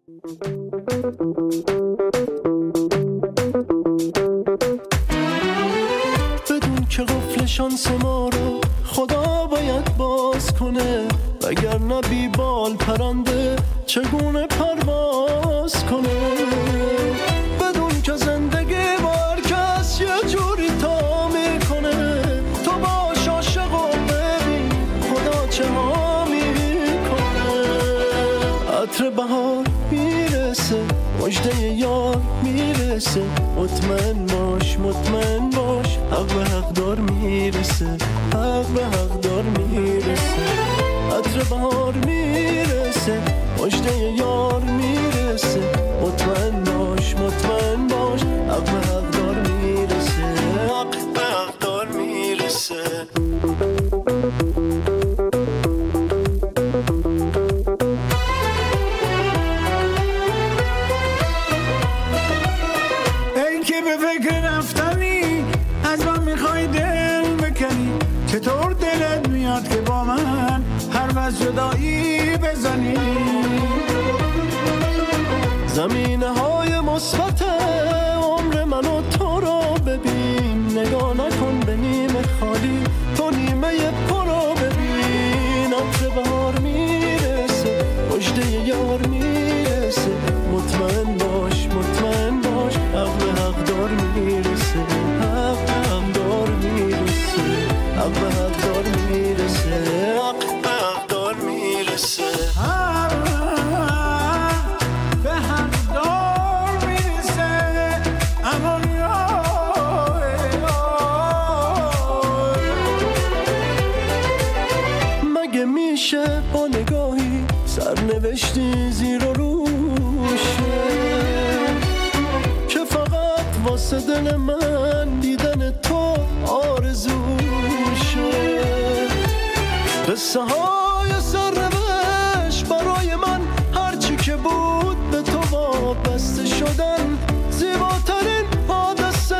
بدون که قفل شانس ما رو خدا باید باز کنه وگرنه بی بال پرنده چگونه پرواز کنه بدون که زندگی بار کس یه جوری تا میکنه تو باش عاشق و ببین خدا چه ها میکنه عطر بهار میرسه مجده یار میرسه مطمئن باش مطمئن باش حق به حق دار میرسه حق به حق دار میرسه عطر بهار میرسه مجده یار میرسه مطمئن باش مطمئن باش حق به حق دار میرسه حق به حق دار میرسه ای که به فکر رفتنی از من میخوای دل بکنی چطور دلت میاد که با من هر وز جدایی بزنی زمینه های مثبت عمر من و تو رو ببین نگاه نکن به نیمه خالی تو نیمه پر رو ببین عطر بهار میرسه مجده یار میرسه مطمئن باش مطمئن باش حق به حق دار میرسه حق به حق دار میرسه حق به حق دار میرسه حق به حق دار میرسه هر به هم دار میرسه اما مگه میشه با نگاهی سرنوشتی زیر و روشه که فقط واسه دل من دیدن تو آرزوشه قصه های سرنوشت برای من هرچی که بود به تو وابسته شدن زیباترین حادثه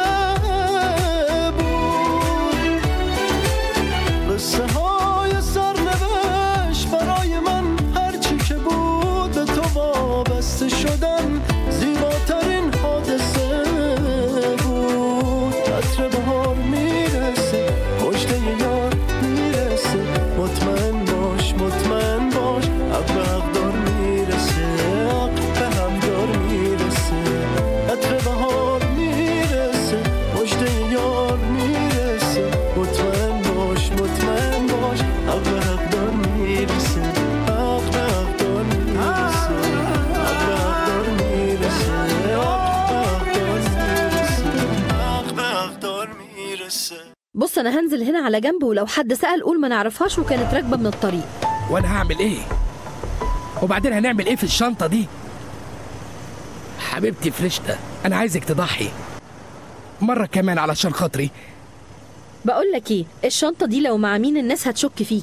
بود قصه های سرنوشت برای من هرچی که بود به تو وابسته شدن زیباترین حادثه بود عطر بهار میرسه مجده یار میرسه مطمئن باش مطمئن باش حق به حق دار میرسه حق به هم دار میرسه عطر بهار میرسه مجده یار میرسه مطمئن باش مطمئن باش حق به حق دار میرسه حق به حق دار میرسه حق به حق دار میرسه حق به حق دار میرسه حق به حق دار میرسه بص انا هنزل هنا على جنب ولو حد سأل قول ما نعرفهاش وكانت راكبة من الطريق وانا هعمل ايه وبعدين هنعمل ايه في الشنطه دي حبيبتي فريشتا انا عايزك تضحي مره كمان علشان خاطري بقول لك ايه الشنطة دي لو مع مين الناس هتشك فيك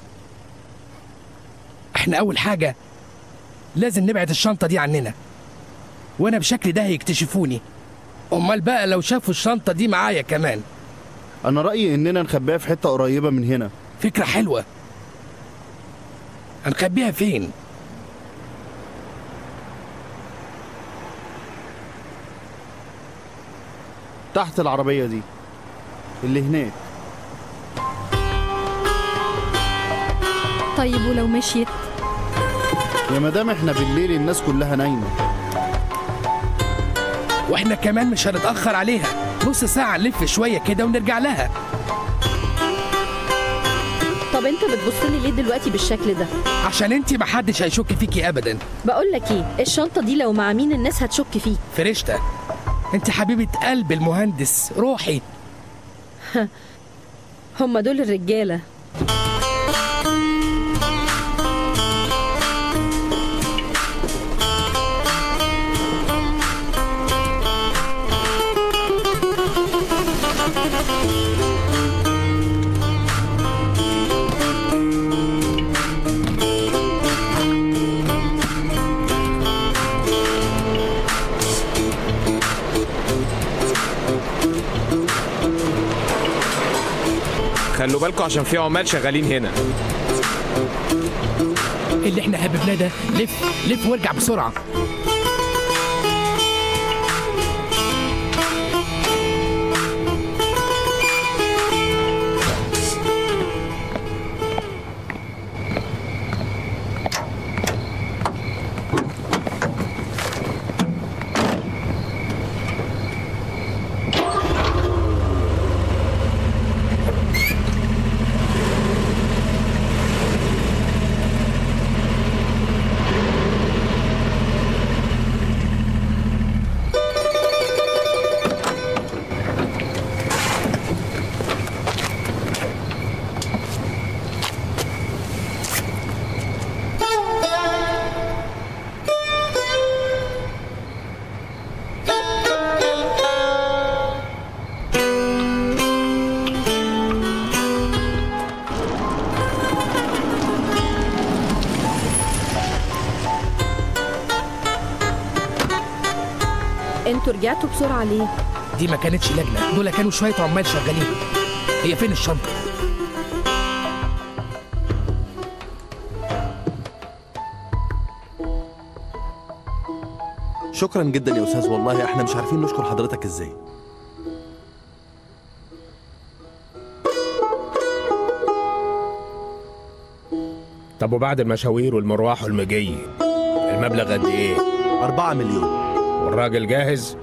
احنا اول حاجه لازم نبعد الشنطه دي عننا وانا بشكل ده هيكتشفوني امال بقى لو شافوا الشنطه دي معايا كمان انا رايي اننا نخبيها في حته قريبه من هنا فكره حلوه هنخبيها فين تحت العربيه دي اللي هناك طيب ولو مشيت يا مدام احنا بالليل الناس كلها نايمه واحنا كمان مش هنتاخر عليها نص ساعه نلف شويه كده ونرجع لها طب انت بتبص لي ليه دلوقتي بالشكل ده عشان انتي محدش هيشك فيكي ابدا بقول لك ايه الشنطة دي لو مع مين الناس هتشك فيك فريشتا انت حبيبه قلب المهندس روحي هم دول الرجالة خلوا بالكم عشان في عمال شغالين هنا اللي احنا هببناه ده لف لف وارجع بسرعه انتوا رجعتوا بسرعة ليه؟ دي ما كانتش لجنه دول كانوا شويه عمال شغالين هي فين الشنطه شكرا جدا يا استاذ والله احنا مش عارفين نشكر حضرتك ازاي طب وبعد المشاوير والمروح والمجي المبلغ قد ايه أربعة مليون والراجل جاهز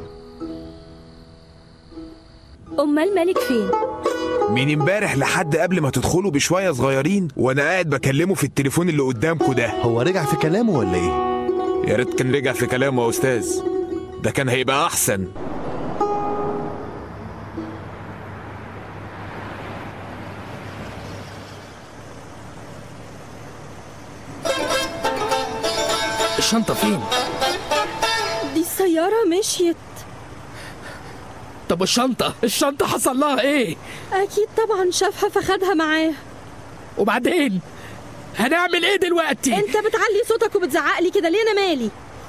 أمال مالك فين؟ من امبارح لحد قبل ما تدخلوا بشويه صغيرين وانا قاعد بكلمه في التليفون اللي قدامكوا ده هو رجع في كلامه ولا ايه يا ريت كان رجع في كلامه يا استاذ ده كان هيبقى احسن الشنطه فين دي السيارة مشيت طب الشنطه الشنطه حصل لها ايه أكيد طبعا شافها فخدها معاه وبعدين هنعمل ايه دلوقتي أنت بتعلي صوتك وبتزعق لي كده ليه أنا مالي؟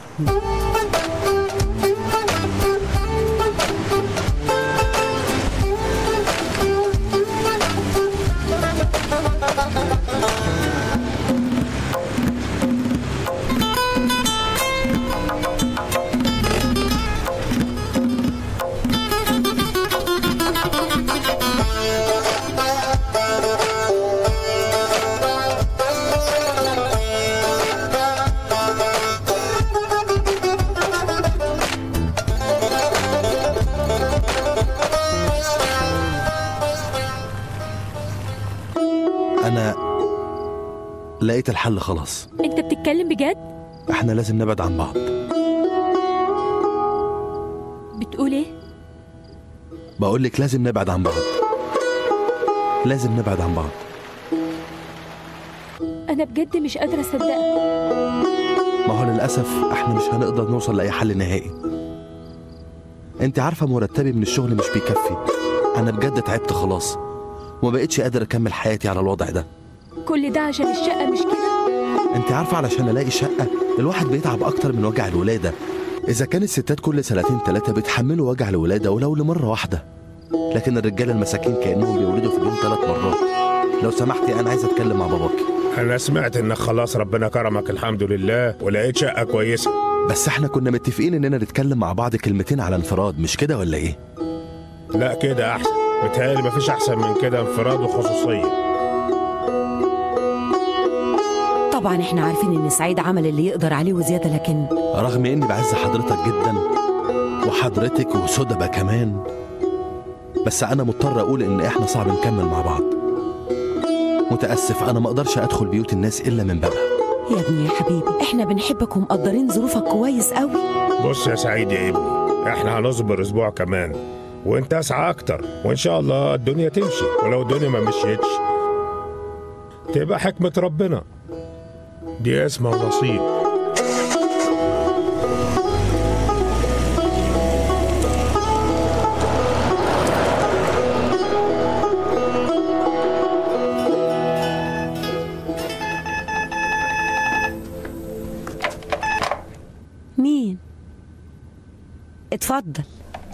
انا لقيت الحل خلاص أنت بتتكلم بجد؟ احنا لازم نبعد عن بعض بتقول إيه؟ بقول لك لازم نبعد عن بعض لازم نبعد عن بعض أنا بجد مش قادرة أصدقك ما هو للاسف احنا مش هنقدر نوصل لاي حل نهائي انت عارفه مرتبي من الشغل مش بيكفي انا بجد تعبت خلاص وما بقتش قادر اكمل حياتي على الوضع ده كل ده عشان الشقة مش كده؟ انت عارفه علشان الاقي شقه الواحد بيتعب اكتر من وجع الولاده اذا كان الستات كل سنتين ثلاثه بيتحملوا وجع الولاده ولو لمره واحده لكن الرجاله المساكين كانهم بيولدوا في اليوم ثلاث مرات لو سمحتي انا عايز اتكلم مع باباكي انا سمعت انك خلاص ربنا كرمك الحمد لله ولقيت شقه كويسه بس احنا كنا متفقين اننا نتكلم مع بعض كلمتين على انفراد مش كده ولا ايه لا كده احسن متهيألي مفيش احسن من كده انفراد وخصوصيه طبعا احنا عارفين ان سعيد عمل اللي يقدر عليه وزياده لكن رغم اني بعز حضرتك جدا وحضرتك وسدبة كمان بس انا مضطر اقول ان احنا صعب نكمل مع بعض متاسف انا ما اقدرش ادخل بيوت الناس الا من بابها يا ابني يا حبيبي احنا بنحبك ومقدرين ظروفك كويس قوي بص يا سعيد يا ابني احنا هنصبر اسبوع كمان وانت اسعى اكتر وان شاء الله الدنيا تمشي ولو الدنيا ما مشيتش تبقى حكمة ربنا دي اسمها نصيب مين اتفضل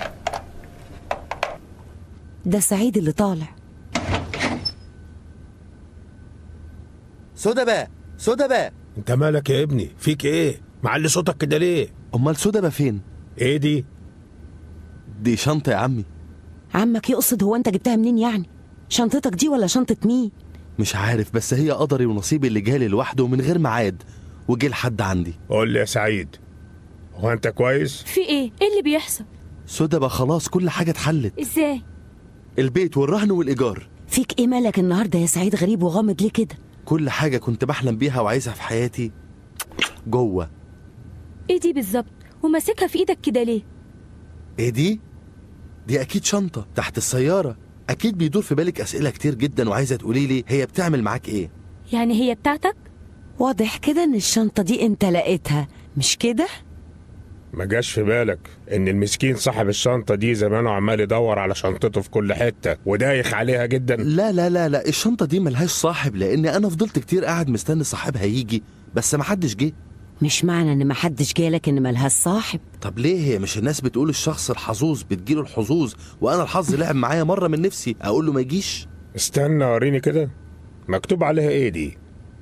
ده سعيد اللي طالع سدبة سدبة انت مالك يا ابني فيك ايه معلي صوتك كده ليه امال سودا بقى فين ايه دي دي شنطه يا عمي عمك يقصد هو انت جبتها منين يعني شنطتك دي ولا شنطة مين مش عارف بس هي قدري ونصيبي اللي جالي لوحده من غير ميعاد وجه لحد عندي قول لي يا سعيد هو انت كويس في ايه ايه اللي بيحصل سودا بقى خلاص كل حاجه اتحلت ازاي البيت والرهن والايجار فيك ايه مالك النهارده يا سعيد غريب وغامض ليه كده كل حاجه كنت بحلم بيها وعايزها في حياتي جوه ايه دي بالظبط وماسكها في ايدك كده ليه ايه دي دي اكيد شنطه تحت السياره اكيد بيدور في بالك اسئله كتير جدا وعايزه تقولي لي هي بتعمل معاك ايه يعني هي بتاعتك واضح كده ان الشنطة دي انت لقيتها مش كده ما جاش في بالك ان المسكين صاحب الشنطه دي زمانه عمال يدور على شنطته في كل حته ودايخ عليها جدا لا لا لا لا الشنطه دي ملهاش صاحب لان انا فضلت كتير قاعد مستني صاحبها يجي بس محدش جه مش معنى ان محدش جالك ان ملهاش صاحب طب ليه هي مش الناس بتقول الشخص الحظوظ بتجيله الحظوظ وانا الحظ لعب معايا مره من نفسي اقول له ما يجيش استنى وريني كده مكتوب عليها ايه دي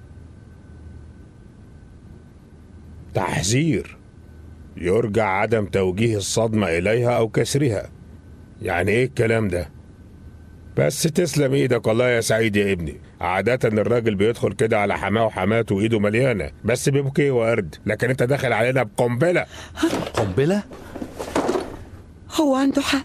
تحذير يرجى عدم توجيه الصدمة إليها أو كسرها يعني إيه الكلام ده بس تسلم إيدك والله يا سعيد يا ابني عادة الراجل بيدخل كده على حماه وحماته وإيده مليانة بس ببوكيه وورد لكن أنت داخل علينا بقنبلة قنبله هو عنده حق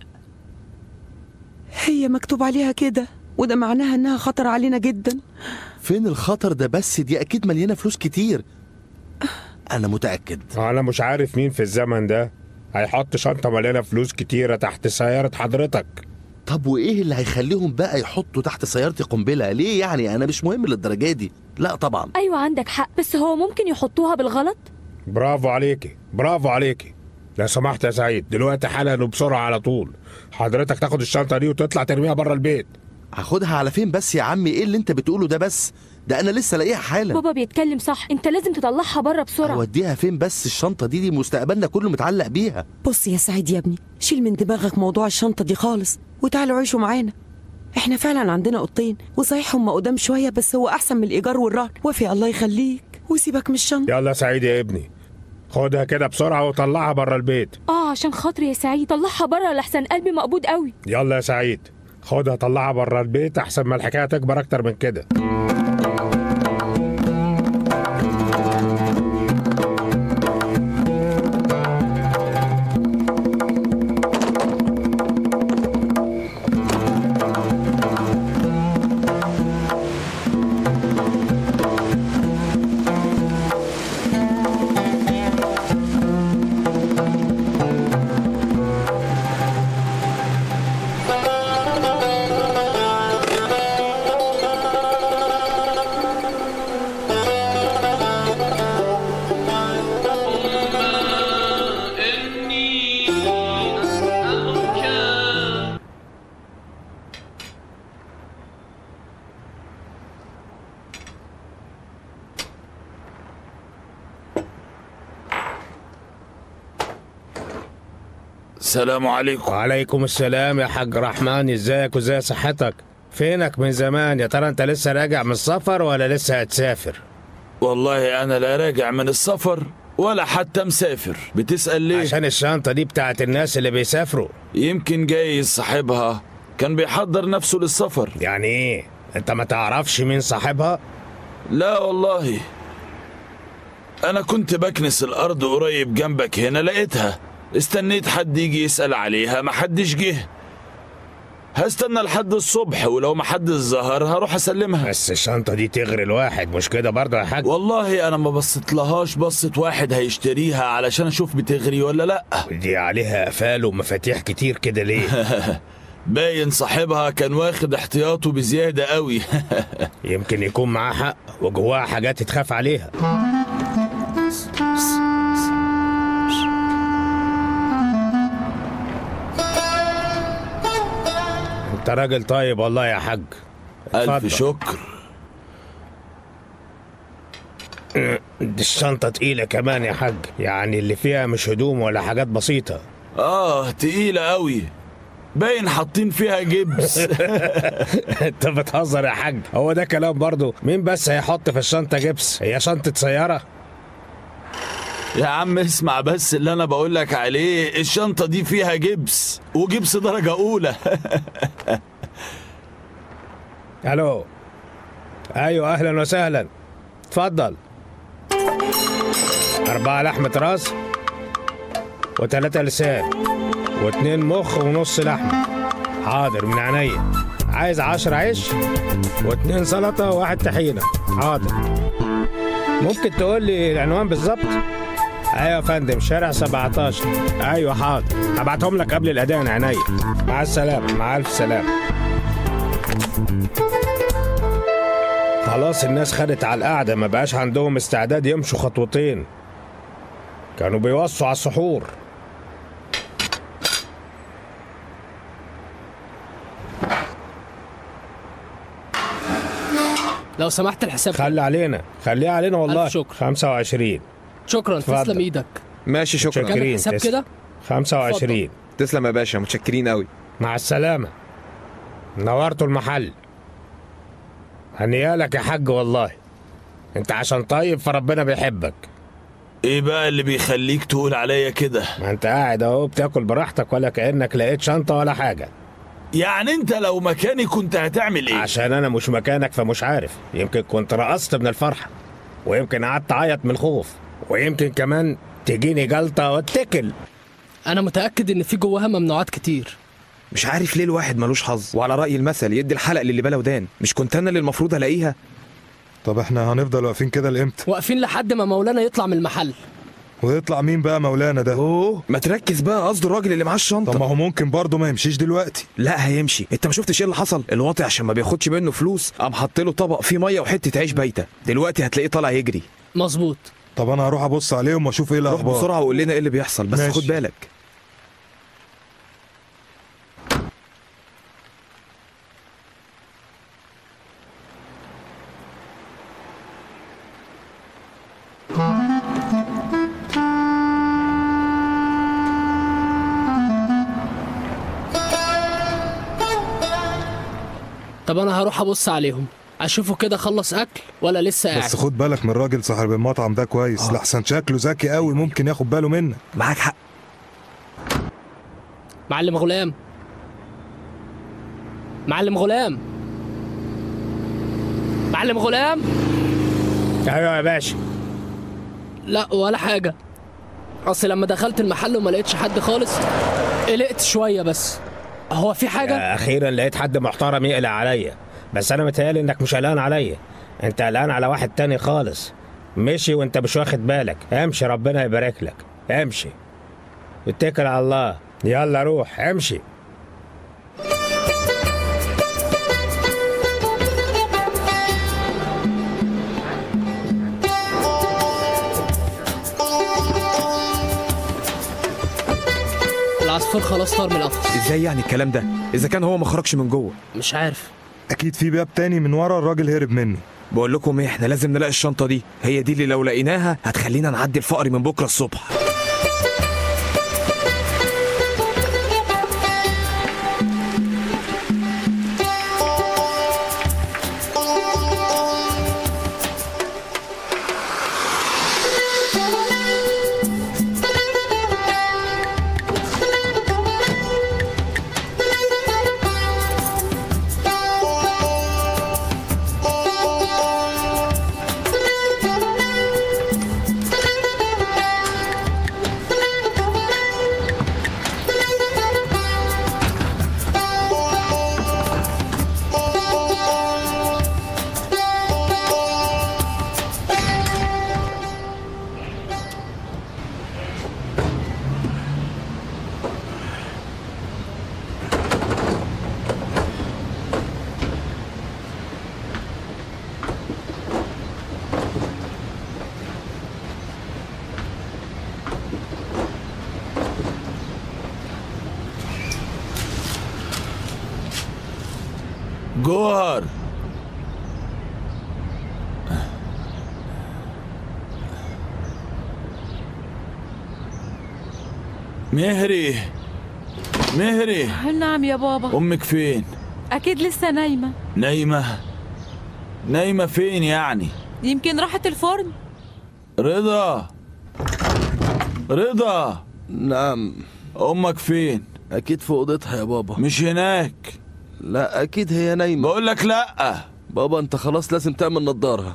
هي مكتوب عليها كده وده معناها انها خطر علينا جدا فين الخطر ده بس دي اكيد مليانه فلوس كتير انا متاكد أنا مش عارف مين في الزمن ده هيحط شنطة مليانة فلوس كتيرة تحت سيارة حضرتك طب وايه اللي هيخليهم بقى يحطوا تحت سيارتي قنبله ليه يعني انا مش مهم للدرجه دي لا طبعا ايوه عندك حق بس هو ممكن يحطوها بالغلط برافو عليكي برافو عليكي لو سمحت يا سعيد دلوقتي حالا وبسرعة على طول حضرتك تاخد الشنطة دي وتطلع ترميها بره البيت هاخدها على فين بس يا عمي ايه اللي انت بتقوله ده بس ده انا لسه لاقيها حالا بابا بيتكلم صح انت لازم تطلعها بره بسرعه اوديها فين بس الشنطه دي دي مستقبلنا كله متعلق بيها بص يا سعيد يا ابني شيل من دماغك موضوع الشنطة دي خالص وتعالوا عيشوا معانا احنا فعلا عندنا اوضتين وصحيح هم قدام شوية بس هو احسن من الايجار والرهن وفي الله يخليك وسيبك من الشنطة يلا يا سعيد يا ابني خدها كده بسرعة وطلعها بره البيت اه عشان خاطري يا سعيد طلعها بره لحسن قلبي مقبوض قوي يلا يا سعيد خدها طلعها بره البيت أحسن ما الحكاية تكبر أكتر من كده السلام عليكم وعليكم السلام يا حاج رحمن ازيك وازاي صحتك فينك من زمان يا ترى انت لسه راجع من السفر ولا لسه هتسافر والله انا لا راجع من السفر ولا حتى مسافر بتسأل ليه عشان الشنطة دي بتاعت الناس اللي بيسافروا يمكن جاي صاحبها كان بيحضر نفسه للسفر يعني ايه انت ما تعرفش مين صاحبها لا والله انا كنت بكنس الارض قريب جنبك هنا لقيتها استنيت حد يجي يسأل عليها ما حدش جه هستنى لحد الصبح ولو ما حد ظهر هروح اسلمها بس الشنطة دي تغري الواحد مش كده برضه يا حاج والله انا ما بصيت لهاش بصت واحد هيشتريها علشان اشوف بتغري ولا لا دي عليها قفال ومفاتيح كتير كده ليه باين صاحبها كان واخد احتياطه بزيادة قوي يمكن يكون معاه حق وجواها حاجات تخاف عليها انت راجل طيب والله يا حاج ألف اتفضل. شكر دي الشنطة تقيلة كمان يا حاج يعني اللي فيها مش هدوم ولا حاجات بسيطة آه تقيلة قوي باين حاطين فيها جبس انت بتهزر يا حاج هو ده كلام برضه مين بس هيحط في الشنطه جبس هي شنطه سياره يا عم اسمع بس اللي انا بقول لك عليه الشنطة دي فيها جبس وجبس درجة أولى الو ايوه اهلا وسهلا اتفضل أربعة لحمة راس وثلاثة لسان واتنين مخ ونص لحمة حاضر من عينيا عايز عشر عيش واتنين سلطة وواحد طحينة حاضر ممكن تقول لي العنوان بالظبط ايوه يا فندم شارع 17 ايوه حاضر هبعتهم لك قبل الاذان عينيا مع السلامة مع الف سلامة خلاص الناس خدت على القعدة ما بقاش عندهم استعداد يمشوا خطوتين كانوا بيوصوا على السحور لو سمحت الحساب خلي علينا خليه علينا والله ألف شكر. 25 شكرا اتفضل. تسلم ايدك ماشي شكرا كام الحساب تسلم. كده 25 تسلم يا باشا متشكرين قوي مع السلامة نورتوا المحل هنيالك يا حاج والله انت عشان طيب فربنا بيحبك ايه بقى اللي بيخليك تقول عليا كده ما انت قاعد اهو بتاكل براحتك ولا كأنك لقيت شنطة ولا حاجة يعني انت لو مكاني كنت هتعمل ايه عشان انا مش مكانك فمش عارف يمكن كنت رقصت من الفرحة ويمكن قعدت اعيط من الخوف ويمكن كمان تجيني جلطة واتكل انا متاكد ان في جواها ممنوعات كتير مش عارف ليه الواحد ملوش حظ وعلى رأي المثل يدي الحلق للي بلا ودان مش كنت انا اللي المفروض الاقيها طب احنا هنفضل واقفين كده لامتى واقفين لحد ما مولانا يطلع من المحل ويطلع مين بقى مولانا ده اوه ما تركز بقى قصده الراجل اللي معاه الشنطه طب ما هو ممكن برضه ما يمشيش دلوقتي لا هيمشي انت ما شفتش ايه اللي حصل الواطي عشان ما بياخدش منه فلوس قام حط له طبق فيه ميه وحته عيش بايته دلوقتي هتلاقيه طالع يجري مظبوط طب انا هروح ابص عليهم واشوف ايه روح الاخبار بسرعه وقول لنا ايه اللي بيحصل بس ماشي. خد بالك طب انا هروح ابص عليهم اشوفه كده خلص اكل ولا لسه قاعد بس خد بالك من الراجل صاحب المطعم ده كويس آه. لحسن شكله ذكي قوي ممكن ياخد باله منك معاك حق معلم غلام معلم غلام معلم غلام ايوه يا باشا لا ولا حاجه اصل لما دخلت المحل وما لقيتش حد خالص قلقت شويه بس هو في حاجه اخيرا لقيت حد محترم يقلق عليا بس انا متهيألي انك مش قلقان عليا انت قلقان على واحد تاني خالص مشي وانت مش واخد بالك امشي ربنا يبارك لك امشي اتكل على الله يلا روح امشي العصفور خلاص طار من القفص ازاي يعني الكلام ده اذا كان هو ما خرجش من جوه مش عارف اكيد في باب تاني من ورا الراجل هرب منه بقول لكم ايه احنا لازم نلاقي الشنطه دي هي دي اللي لو لقيناها هتخلينا نعدي الفقر من بكره الصبح جوهر مهري مهري نعم يا بابا امك فين اكيد لسه نايمه نايمه نايمه فين يعني يمكن راحت الفرن رضا رضا نعم امك فين اكيد في اوضتها يا بابا مش هناك لا اكيد هي نايمه بقول لك لا بابا انت خلاص لازم تعمل نضاره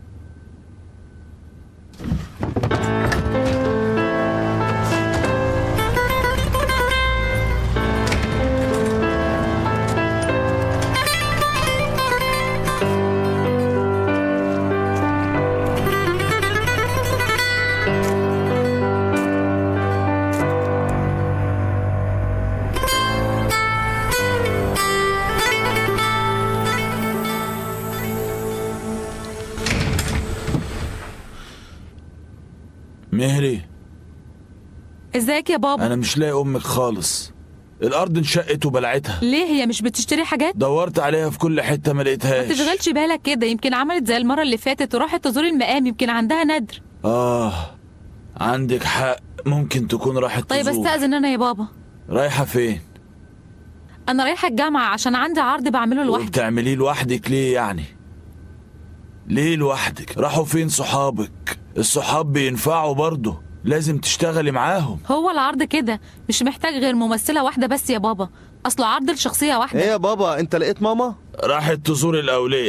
مهري ازيك يا بابا انا مش لاقي امك خالص الارض انشقت وبلعتها ليه هي مش بتشتري حاجات دورت عليها في كل حته ما ما لقيتهاش تشغلش بالك كده يمكن عملت زي المره اللي فاتت وراحت تزور المقام يمكن عندها ندر اه عندك حق ممكن تكون راحت طيب تزور. استاذن انا يا بابا رايحه فين انا رايحه الجامعه عشان عندي عرض بعمله لوحدي وبتعمليه لوحدك ليه يعني ليه لوحدك راحوا فين صحابك الصحاب بينفعوا برضه لازم تشتغلي معاهم هو العرض كده مش محتاج غير ممثله واحده بس يا بابا اصله عرض لشخصيه واحده ايه يا بابا انت لقيت ماما راحت تزور الاوليه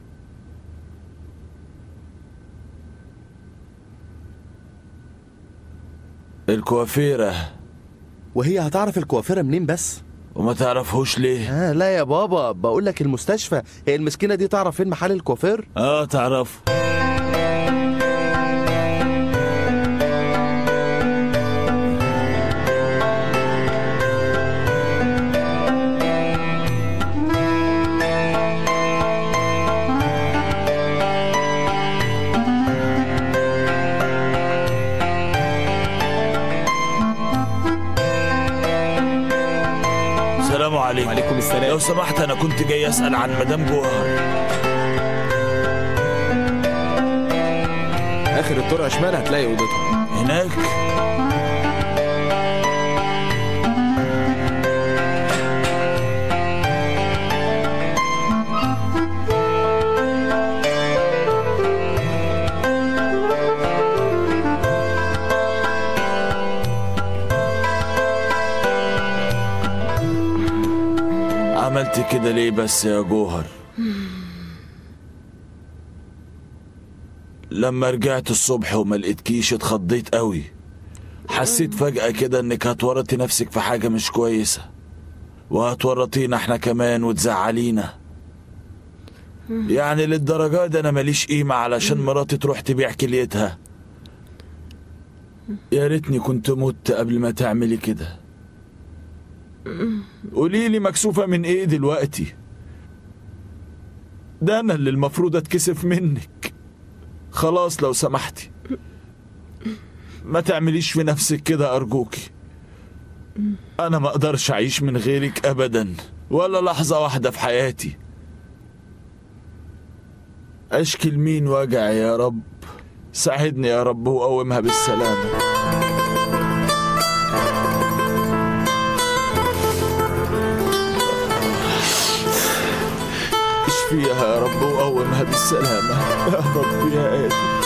الكوافيرة وهي هتعرف الكوافيرة منين بس وما تعرفهوش ليه آه لا يا بابا بقول لك المستشفى هي المسكينة دي تعرف فين محل الكوافير اه تعرف السلام عليكم وعليكم السلام لو سمحت انا كنت جاي اسال عن مدام جوهر اخر الطرق شمال هتلاقي اوضتها هناك عملت كده ليه بس يا جوهر لما رجعت الصبح وما لقيتكيش اتخضيت قوي حسيت فجأة كده انك هتورطي نفسك في حاجة مش كويسة وهتورطينا احنا كمان وتزعلينا يعني للدرجة دي انا ماليش قيمة علشان مراتي تروح تبيع كليتها يا ريتني كنت مت قبل ما تعملي كده قولي لي مكسوفة من ايه دلوقتي ده انا اللي المفروض اتكسف منك خلاص لو سمحتي ما تعمليش في نفسك كده ارجوكي انا ما اقدرش اعيش من غيرك ابدا ولا لحظة واحدة في حياتي اشكي لمين وجع يا رب ساعدني يا رب وقومها بالسلامة اشفيها يا رب وقومها بالسلامة يا رب يا قادر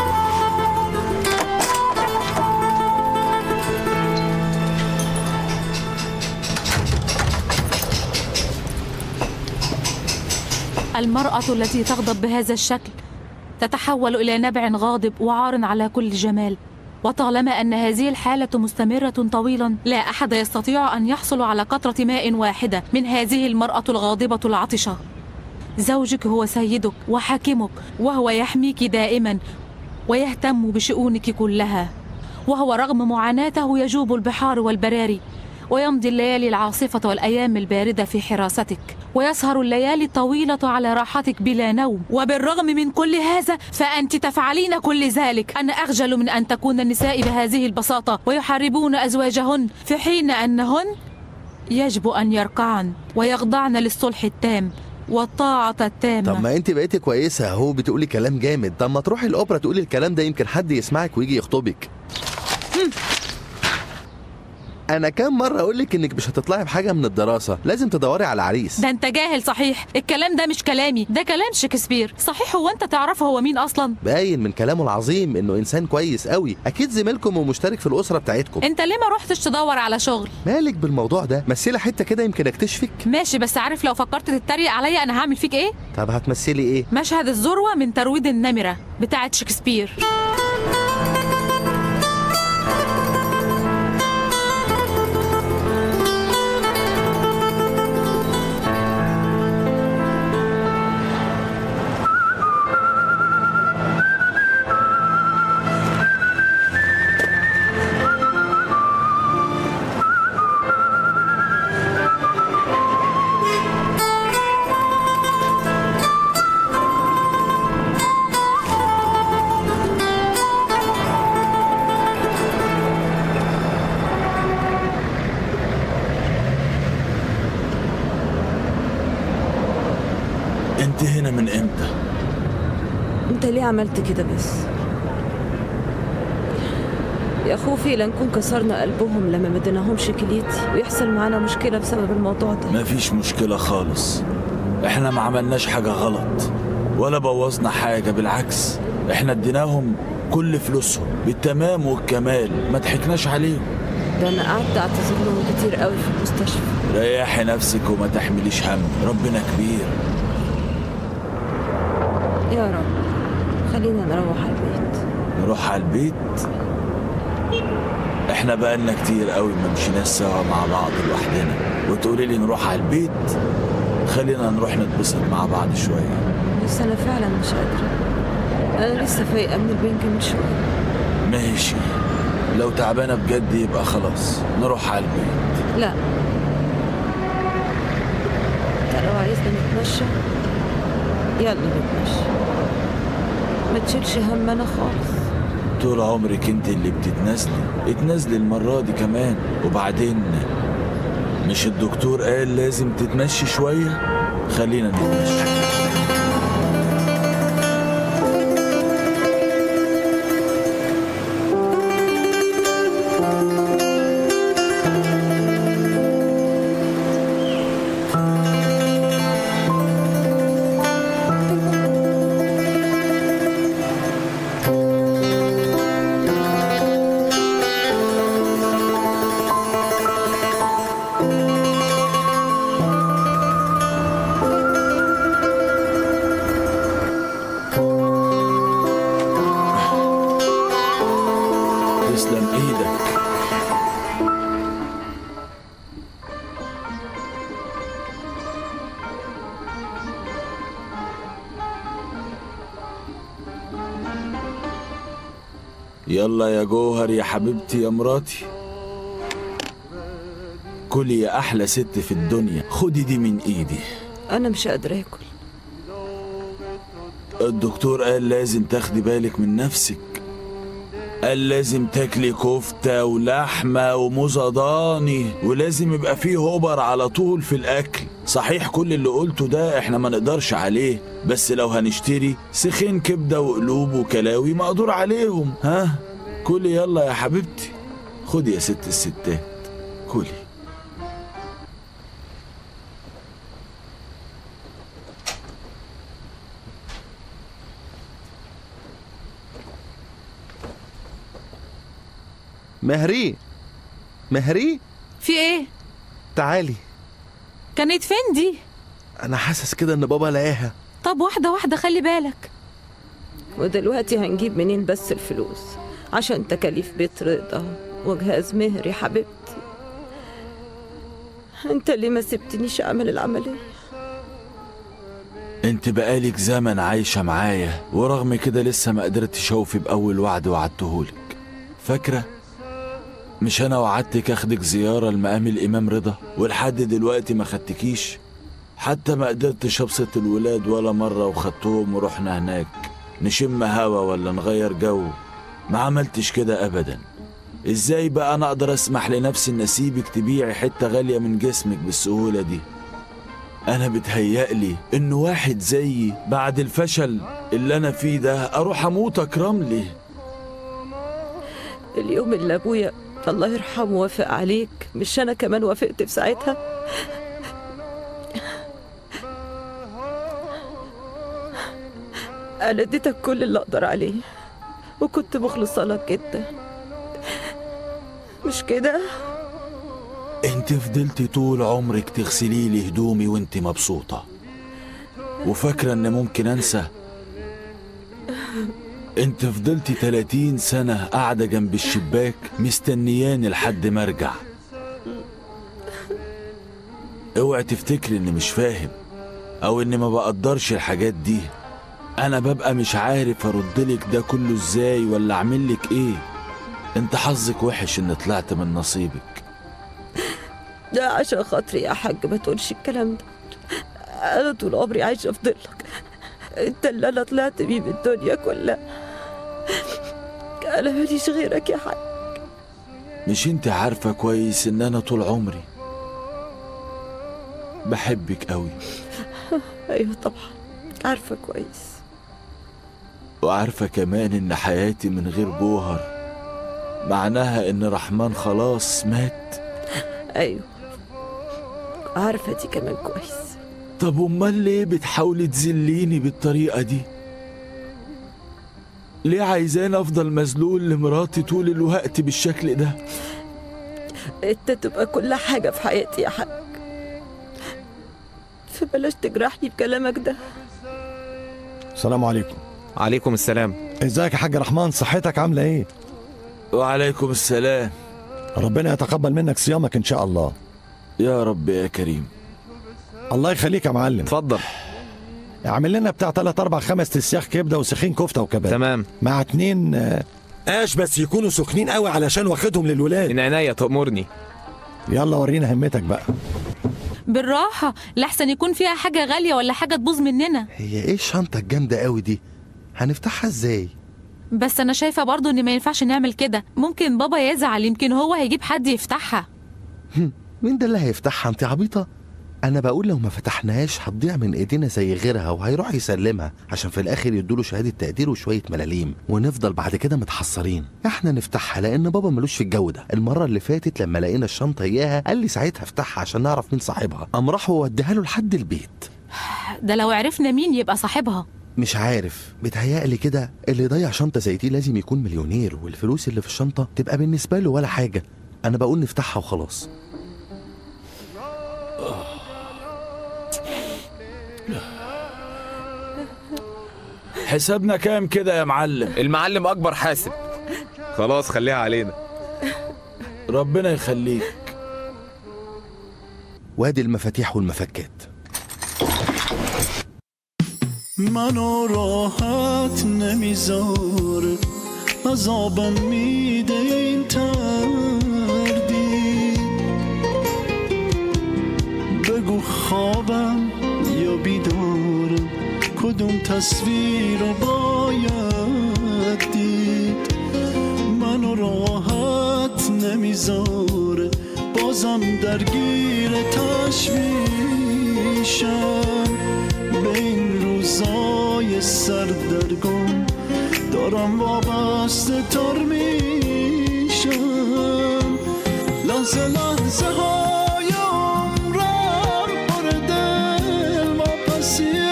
المرأة التي تغضب بهذا الشكل تتحول إلى نبع غاضب وعار على كل جمال وطالما أن هذه الحالة مستمرة طويلا لا أحد يستطيع أن يحصل على قطرة ماء واحدة من هذه المرأة الغاضبة العطشة زوجك هو سيدك وحاكمك وهو يحميك دائما ويهتم بشؤونك كلها وهو رغم معاناته يجوب البحار والبراري ويمضي الليالي العاصفة والأيام الباردة في حراستك ويسهر الليالي الطويلة على راحتك بلا نوم وبالرغم من كل هذا فأنت تفعلين كل ذلك أنا أخجل من أن تكون النساء بهذه البساطة ويحاربون أزواجهن في حين أنهن يجب أن يركعن ويخضعن للصلح التام والطاعة التامة طب ما انت بقيتي كويسة اهو بتقولي كلام جامد طب ما تروحي الأوبرا تقولي الكلام ده يمكن حد يسمعك ويجي يخطبك انا كام مره اقول لك انك مش هتطلعي بحاجه من الدراسه لازم تدوري على عريس ده انت جاهل صحيح الكلام ده مش كلامي ده كلام شكسبير صحيح هو انت تعرفه هو مين اصلا باين من كلامه العظيم انه انسان كويس قوي اكيد زميلكم ومشترك في الاسره بتاعتكم انت ليه ما روحتش تدور على شغل مالك بالموضوع ده مثلي حته كده يمكن اكتشفك ماشي بس عارف لو فكرت تتريق عليا انا هعمل فيك ايه طب هتمثلي ايه مشهد الذروه من ترويض النمره بتاعه شكسبير انت هنا من امتى انت ليه عملت كده بس يا خوفي لنكون كسرنا قلبهم لما ما اديناهمش كليتي ويحصل معانا مشكلة بسبب الموضوع ده مفيش مشكلة خالص احنا ما عملناش حاجة غلط ولا بوظنا حاجة بالعكس احنا اديناهم كل فلوسهم بالتمام والكمال ما ضحكناش عليهم ده انا قعدت اعتذر لهم كتير قوي في المستشفى ريحي نفسك وما تحمليش هم ربنا كبير يا رب خلينا نروح على البيت نروح على البيت احنا بقالنا كتير قوي ما مشيناش سوا مع بعض لوحدنا وتقولي لي نروح على البيت خلينا نروح نتبسط مع بعض شوية بس انا فعلا مش قادرة انا لسه فايقة من البنك من شوية ماشي لو تعبانة بجد يبقى خلاص نروح على البيت لا انت لو عايزنا نتمشى يلا نتمشى ما تشيلش هم انا خالص طول عمرك انت اللي بتتنازلي اتنازلي المرة دي كمان وبعدين مش الدكتور قال لازم تتمشي شوية خلينا نتمشى تسلم ايدك يلا يا جوهر يا حبيبتي يا مراتي كلي يا احلى ست في الدنيا خدي دي من ايدي انا مش قادرة اكل الدكتور قال لازم تاخدي بالك من نفسك قال لازم تاكلي كفتة ولحمة وموزة ضاني ولازم يبقى فيه هوبر على طول في الأكل صحيح كل اللي قلته ده احنا ما نقدرش عليه بس لو هنشتري سخين كبدة وقلوب وكلاوي مقدور عليهم ها كلي يلا يا حبيبتي خدي يا ست الستات كلي مهري مهري في ايه تعالي كانت فين دي انا حاسس كده ان بابا لقاها طب واحدة واحدة خلي بالك ودلوقتي هنجيب منين بس الفلوس عشان تكاليف بيت رضا وجهاز مهري حبيبتي انت ليه ما سبتنيش اعمل العملية انت بقالك زمن عايشة معايا ورغم كده لسه ما قدرتش اوفي بأول وعد وعدتهولك فاكرة؟ مش انا وعدتك اخدك زيارة لمقام الامام رضا ولحد دلوقتي ما خدتكيش حتى ما قدرتش ابسط الولاد ولا مرة وخدتهم ورحنا هناك نشم هوا ولا نغير جو ما عملتش كده ابدا ازاي بقى انا اقدر اسمح لنفسي ان اسيبك تبيعي حتة غالية من جسمك بالسهولة دي انا بتهيألي ان واحد زيي بعد الفشل اللي انا فيه ده اروح اموت اكرم لي اليوم اللي ابويا الله يرحمه وافق عليك مش أنا كمان وافقت في ساعتها أنا اديتك كل اللي أقدر عليه وكنت مخلصة لك جدا مش كده؟ انت فضلتي طول عمرك تغسلي لي هدومي وانت مبسوطة وفاكرة ان ممكن انسى انت فضلتي 30 سنة قاعدة جنب الشباك مستنياني لحد ما ارجع اوعي تفتكري اني مش فاهم او اني ما بقدرش الحاجات دي انا ببقى مش عارف اردلك ده كله ازاي ولا اعملك ايه انت حظك وحش ان طلعت من نصيبك ده عشان خاطري يا حاج ما تقولش الكلام ده أنا طول عمري عايشة في ظلك أنت اللي أنا طلعت بيه من الدنيا كلها أنا ماليش غيرك يا حاج مش انت عارفة كويس ان انا طول عمري بحبك قوي أيوة طبعا عارفة كويس وعارفة كمان ان حياتي من غير بوهر معناها ان رحمن خلاص مات أيوة عارفة دي كمان كويس طب امال ليه بتحاولي تذليني بالطريقة دي ليه عايزاني افضل مذلول لمراتي طول الوقت بالشكل ده أنت تبقى كل حاجة في حياتي يا حاج فبلاش تجرحني بكلامك ده السلام عليكم عليكم السلام ازيك يا حاج رحمن صحتك عامله ايه وعليكم السلام ربنا يتقبل منك صيامك ان شاء الله يا رب يا كريم الله يخليك يا معلم اتفضل اعمل لنا بتاع 3 4 5 تسياخ كبده وسخين كفته وكباب تمام مع اتنين آه، قاش بس يكونوا سخنين قوي علشان واخدهم للولاد من عينيا تأمرني يلا ورينا همتك بقى بالراحة لحسن يكون فيها حاجة غالية ولا حاجة تبوظ مننا هي ايه الشنطة الجامدة قوي دي هنفتحها ازاي بس أنا شايفة برضو إن ما ينفعش نعمل كده ممكن بابا يزعل يمكن هو هيجيب حد يفتحها مين ده اللي هيفتحها انت عبيطة انا بقول لو ما فتحناهاش هتضيع من ايدينا زي غيرها وهيروح يسلمها عشان في الاخر يدوله شهادة تقدير وشوية ملاليم ونفضل بعد كده متحصرين احنا نفتحها لان بابا ملوش في الجو ده المرة اللي فاتت لما لقينا الشنطة اياها قال لي ساعتها افتحها عشان نعرف مين صاحبها قام راح ووديها له لحد البيت ده لو عرفنا مين يبقى صاحبها مش عارف بيتهيألي كده اللي يضيع شنطة زي دي لازم يكون مليونير والفلوس اللي في الشنطة تبقى بالنسبة له ولا حاجة أنا بقول نفتحها وخلاص حسابنا كام كده يا معلم المعلم اكبر حاسب خلاص خليها علينا ربنا يخليك وادي المفاتيح والمفكات منو راحت نمیذاره عذابم میده این تردید بگو خوابم یا بیدارم کدوم تصویر رو باید دید منو راحت نمیذاره بازم درگیر تشویشم به این روزای سردرگم دارم وابسته تر میشم لحظه لحظه های عمرم پر دل واپسیه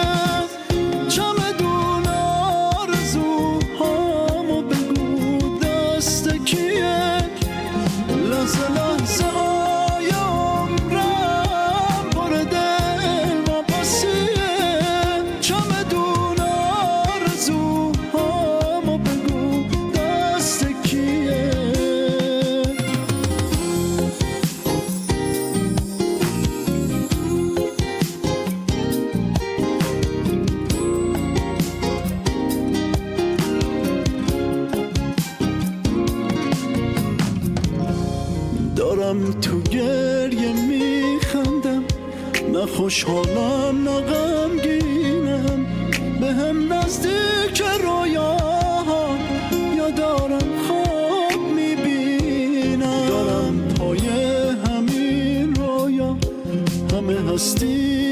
چمدون آرزوهامو بگو دست کیه لحظه لحظه های عمرم پر دل واپسیه چمدون آرزوهامو بگو دست کیه دارم تو گریه میخندم نه خوشحالم نه غمگینم به هم نزدیک رویاها یا دارم خواب میبینم دارم پای همین رویا همه هستی